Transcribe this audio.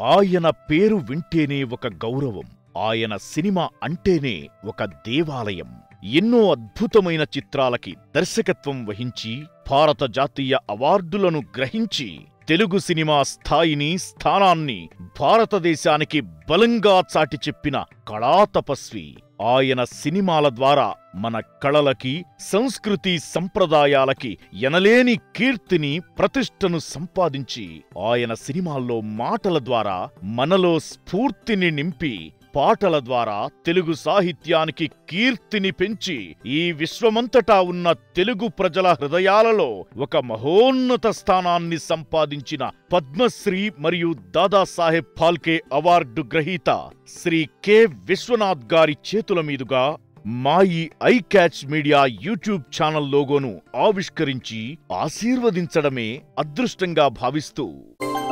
ఆయన పేరు వింటేనే ఒక గౌరవం ఆయన సినిమా అంటేనే ఒక దేవాలయం ఎన్నో అద్భుతమైన చిత్రాలకి దర్శకత్వం వహించి భారత జాతీయ అవార్డులను గ్రహించి తెలుగు సినిమా స్థాయిని స్థానాన్ని భారతదేశానికి బలంగా చాటి చెప్పిన కళాతపస్వి ఆయన సినిమాల ద్వారా మన కళలకి సంస్కృతి సంప్రదాయాలకి ఎనలేని కీర్తిని ప్రతిష్టను సంపాదించి ఆయన సినిమాల్లో మాటల ద్వారా మనలో స్ఫూర్తిని నింపి పాటల ద్వారా తెలుగు సాహిత్యానికి కీర్తిని పెంచి ఈ విశ్వమంతటా ఉన్న తెలుగు ప్రజల హృదయాలలో ఒక మహోన్నత స్థానాన్ని సంపాదించిన పద్మశ్రీ మరియు దాదాసాహెబ్ ఫాల్కే అవార్డు గ్రహీత శ్రీ కె విశ్వనాథ్ గారి చేతుల మీదుగా మా ఈ eye catch media YouTube channel లోగోను ఆవిష్కరించి ఆశీర్వదించడమే అదృష్టంగా భావిస్తూ